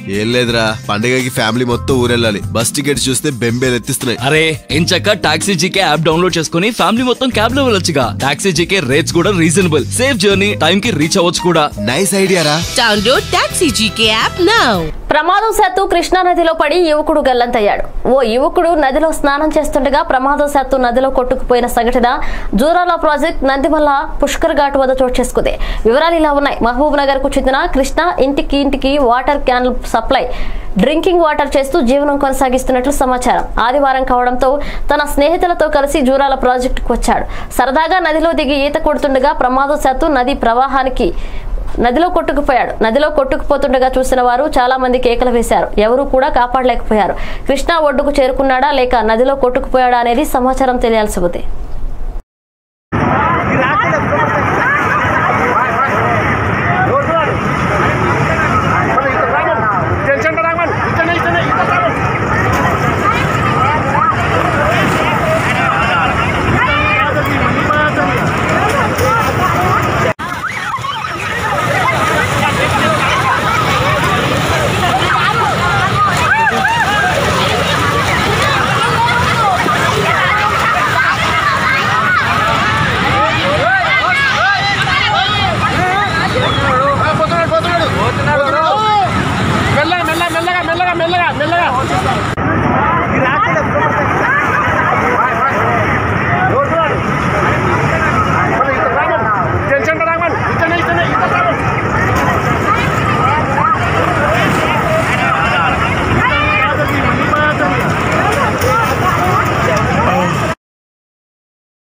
ఏం లేదురా పండగకి ఫ్యామిలీ మొత్తం ఊరెళ్ళాలి బస్ టికెట్ చూస్తే బెంబేలు ఎత్తిస్తున్నాయి అరే ఎంచక్క టాక్సీ జీకే యాప్ డౌన్లోడ్ చేసుకుని ఫ్యామిలీ మొత్తం క్యాబ్ లో వెళ్ళొచ్చుగా టాక్సీ జీకే రేట్స్ కూడా రీజనబుల్ సేఫ్ జర్నీ టైం కి రీచ్ అవ్వచ్చు కూడా నైస్ ఐడియా రా Download Taxi GK app now. ప్రమాదవశాత్తు కృష్ణా నదిలో పడి యువకుడు గల్లంతయ్యాడు ఓ యువకుడు నదిలో స్నానం చేస్తుండగా ప్రమాదవశాత్తు నదిలో కొట్టుకుపోయిన సంఘటన జూరాల ప్రాజెక్ట్ నందిమల్ల పుష్కర్ ఘాట్ వద్ద చోటు చేసుకుంది వివరాలు ఇలా ఉన్నాయి మహబూబ్ నగర్ కు చెందిన కృష్ణ ఇంటికి ఇంటికి water can supply drinking water చేస్తూ జీవనం కొనసాగిస్తున్నట్లు సమాచారం ఆదివారం కావడంతో తన స్నేహితులతో కలిసి జూరాల ప్రాజెక్టుకు వచ్చాడు సరదాగా నదిలో దిగి ఈత కొడుతుండగా ప్రమాదవశాత్తు నది ప్రవాహానికి నదిలో కొట్టుకుపోయాడు నదిలో కొట్టుకుపోతుండగా చూసిన వారు చాలా మంది కేకలు వేశారు ఎవరూ కూడా కాపాడలేకపోయారు కృష్ణా ఒడ్డుకు చేరుకున్నాడా లేక నదిలో కొట్టుకుపోయాడా అనేది సమాచారం తెలియాల్సి ఉంది